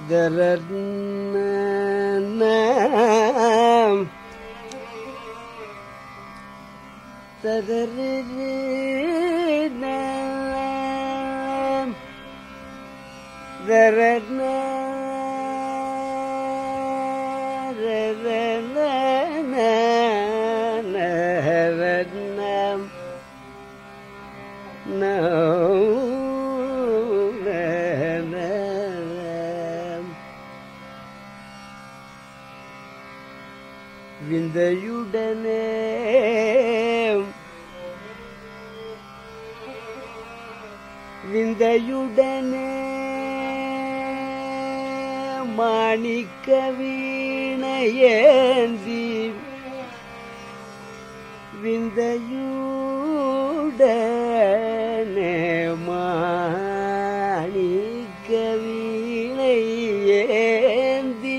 தரர்ன தரர்ன தரர்ன ரரன விந்தையுடனே விந்தையுடனே மாணிக்க வீணையேந்தி விந்தையுடனே மாணிக்க வீணையேந்தி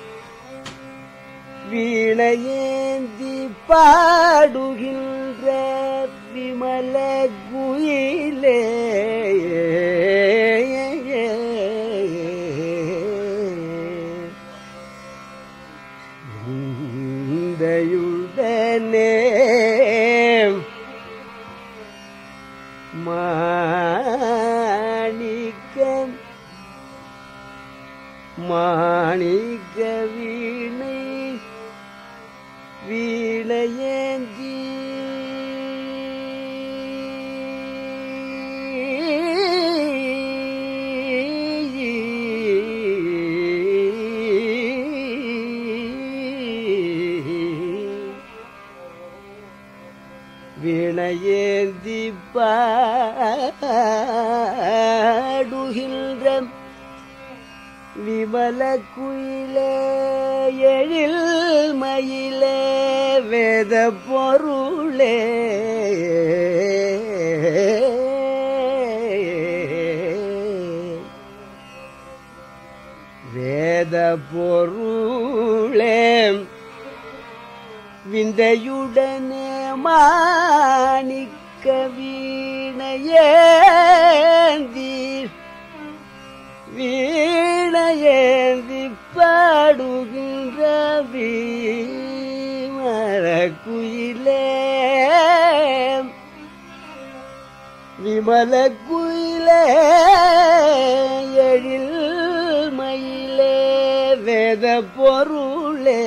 வீணையேந்தி பாடுகின்ற விமல குயிலே இந்தையுடனே மாணிக்கம் மாணிக்க வீணை வீணையேந்தி வினையேந்தி பாடுகின்ற விமல குயிலே எழில் மயிலே வேத பொருளே வேத பொருளே விந்தையுடனே மாணிக்க வீணையேந்தி வீணையேந்தி பாடுகின்ற வீமர குயிலே விமல குயிலே எழில் மயிலே வேத பொருளே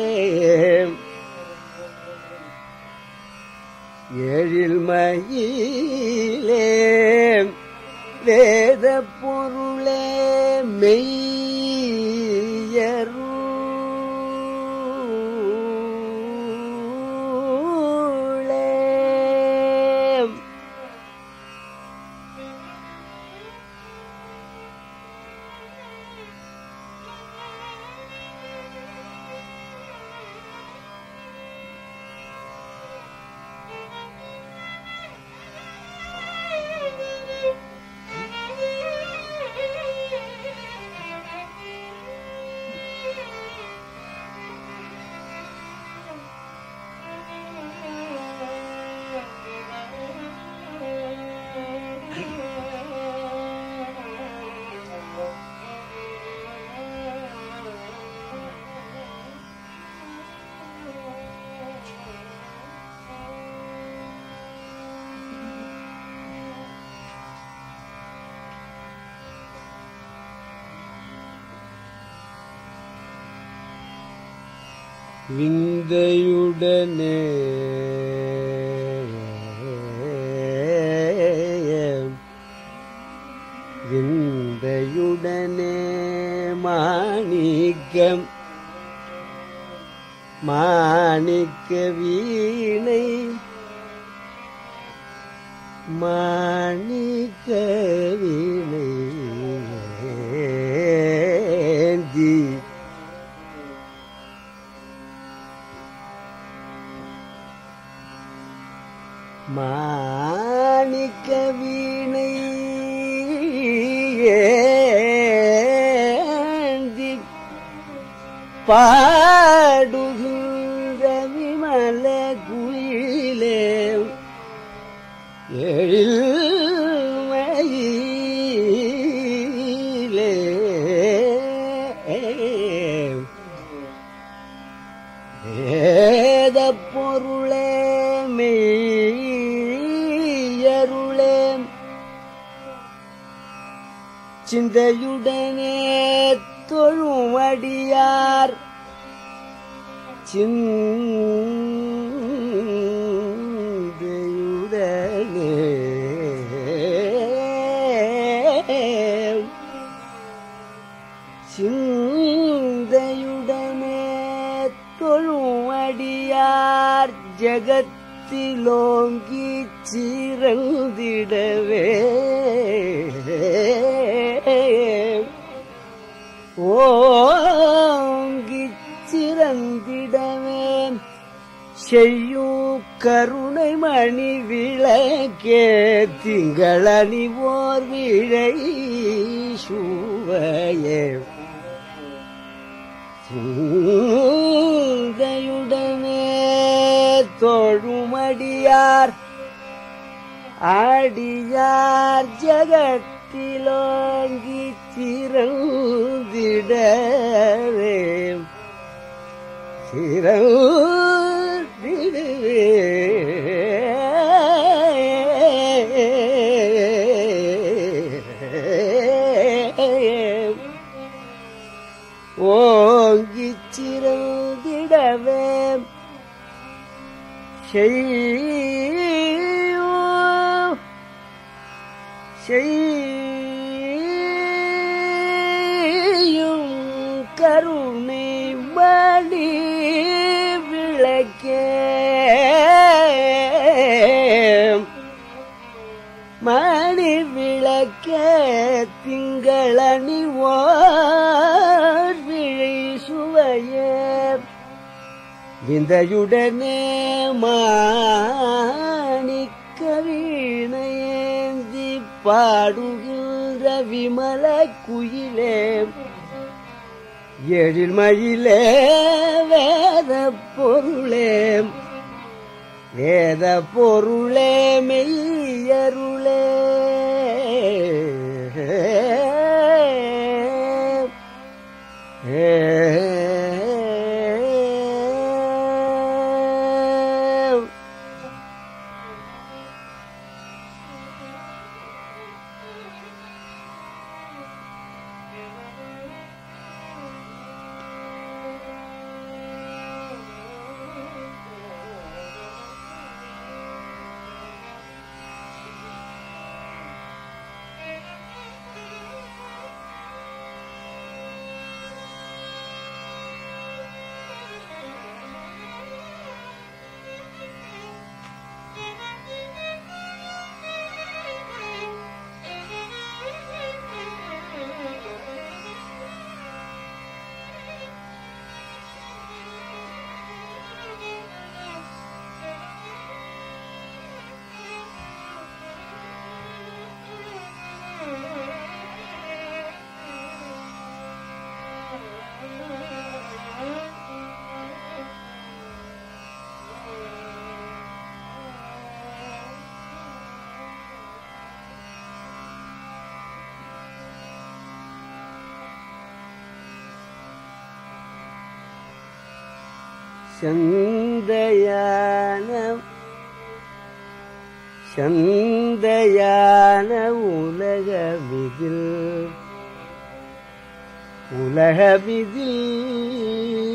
எழில் மயிலே வேத பொருளே மெய்யருளே விந்தையுடனே விந்தையுடனே மாணிக்கம் மாணிக்க வீணை மாணிக்க வீணை ஏந்தி மாணிக்க வீணை ஏந்தி பாடுகின்ற விமல குயிலே எழில் மயிலே சிந்தையுடனே தொழும் அடியார் சிந்தையுடனே சிந்தையுடனே தொழும் அடியார் ஜகத்திலோங்கி சிறந்திடவே ஓங்கி சிறந்திடவே செய்யும் கருணை மணி விளக்கே திங்களணி ஓர் விழை சுவையே சிந்தையுடனே தொழுமடியார் அடியார் ஜகத்திலோங்கி சிறந்திடவே சிறந்திடவே ஓங்கி சிறந்திடவே செய்யும் செய்யும் கருணை மணி விளக்கே மணி விளக்கே திங்களணி ஓர் விழை சுவையே விந்தையுடனே மாணிக்க வீணையேந்தி பாடுகின்ற விமல குயிலே எழில் மயிலே வேத பொருளே வேத பொருளே மெய்யருளே சந்தையான சந்தையான உலகமிதில் உலகமிதில்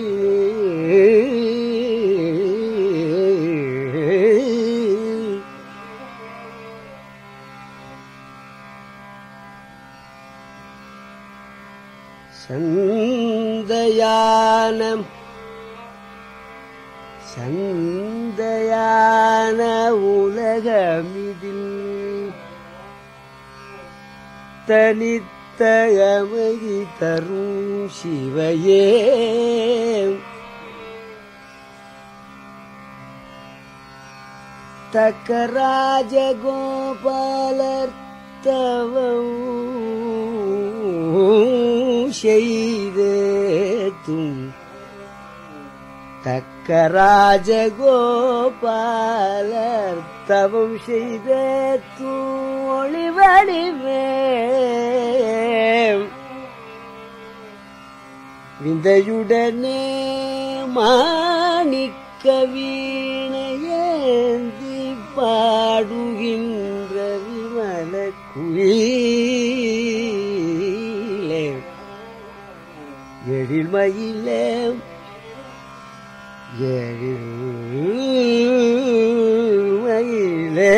சந்தையான சந்தையான உலகமிதில் தனித்த அமைதி தரும் சிவையே தக்க ராஜகோபாலர் தவம் செய்தேத்தும் தக்க ராஜகோபாலர் தவம் செய்த தூளிவடிவே விந்தையுடனே மாணிக்க வீணையேந்தி பாடுகின்ற விமல குயில் எழில் மயிலே எழில் மயிலே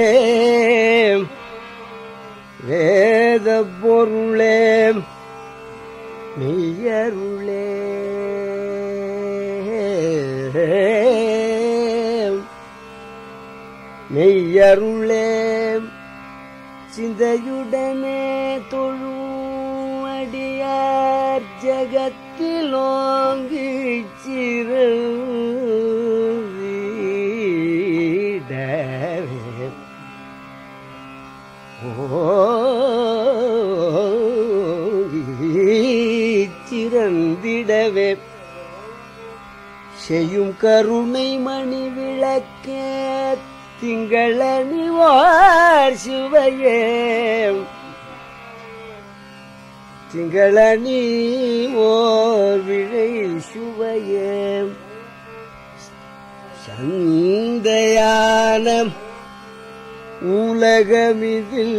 வேத பொருளே மெய்யருளே மெய்யருளே சிந்தையுடனே தொழுவடியார் ஜகத்திலோங்கி சிறவே சிறந்திடவே செய்யும் கருணை மணி விளக்கே திங்களணிவார் சிவையே திங்களணி ஓர் விழை சுவையே சந்தையான உலகமிதில்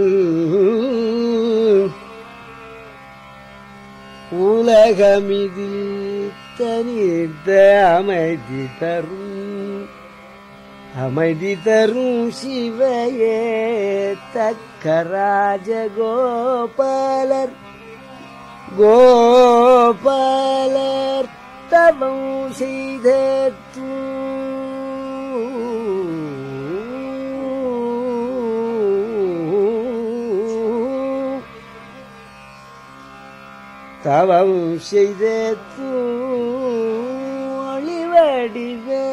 உலகமிதில் தனித்த அமைதி தரும் அமைதி தரும் சிவையே தக்க ராஜகோபாலர் கோபாலர் தவம் செய்த தவம் செய்த ஒளிவடிவே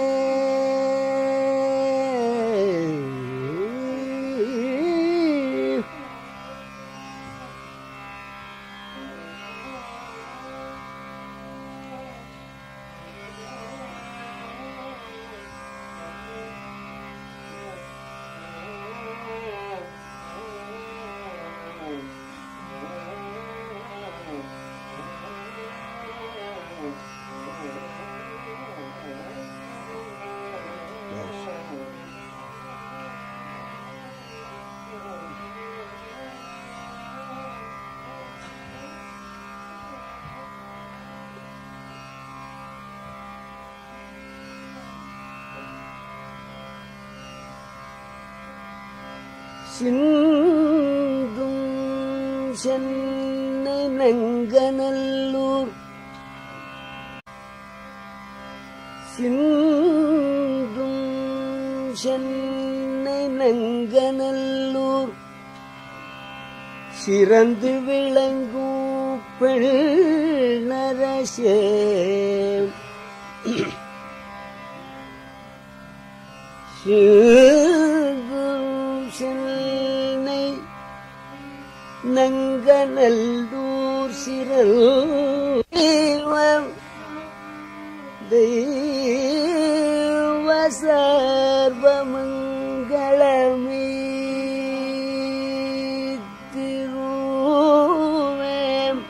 சிந்தும் சென்னை நங்கநல்லூர் சிந்தும் சென்னை நங்கநல்லூர் சிறந்து விளங்கும் பெண்ணரசே சென்னை நங்கநல்லூர் சிறல் தெய்வ சர்வமங்களமே திருவேம்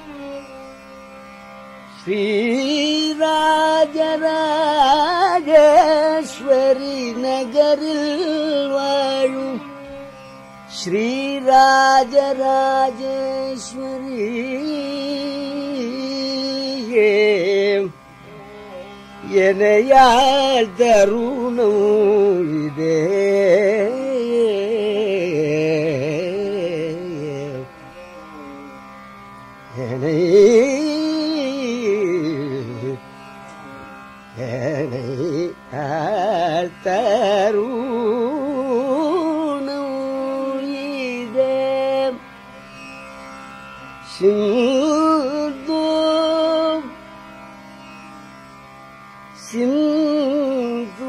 ஸ்ரீராஜராஜேஸ்வரி நகரில் வாழும் ஸ்ரீராஜராஜேஸ்வரி எனையால் தருணம் இதே என்னை என்னை தருணம் இதே சிந்து சிந்து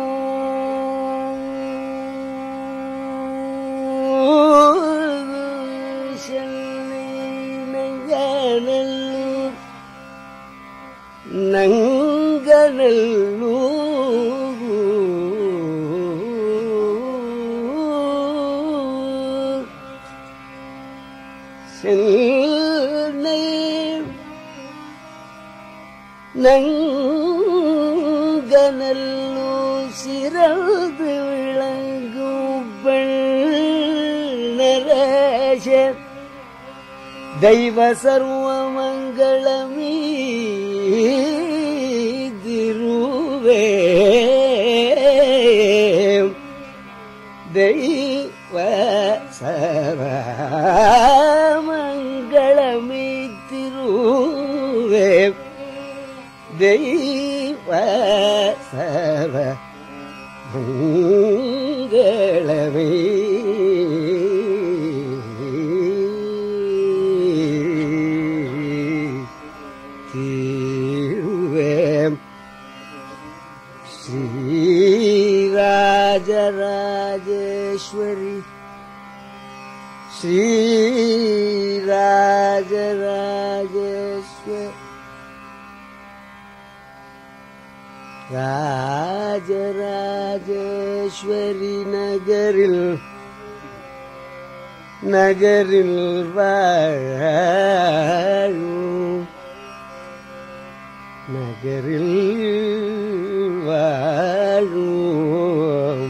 சென்னை நங்கநல்லூர் நங்கநல்லூர் சென்னை நங்கநல்லூர் சிறந்து விளங்கும் பெண்ணரச தெய்வ சர்வமங்களமே மங்களமே திருவே தெய்வ சர்வ மங்களமே தீருவே श्रीराजराजेश्वरी श्रीराजराजेश्वर ராஜராஜேஸ்வரி நகரில் நகரில் வாழும் நகரில் வாழும்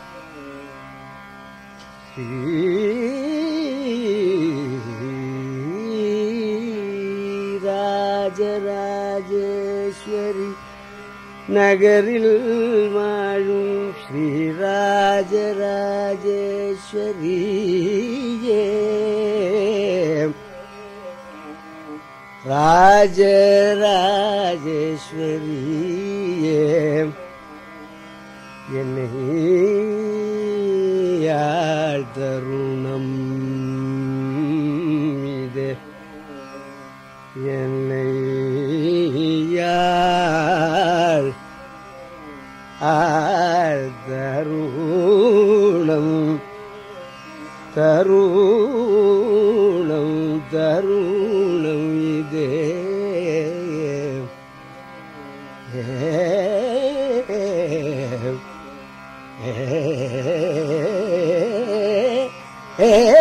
ராஜராஜேஸ்வரி நகரில் வாழும் ஸ்ரீராஜராஜேஸ்வரியே ராஜராஜேஸ்வரியே என்னை யாழ் தருணம் இது என்னை யாழ் ஆழ் தருணம் தருணம் தருணம் இதே ஏ ஏ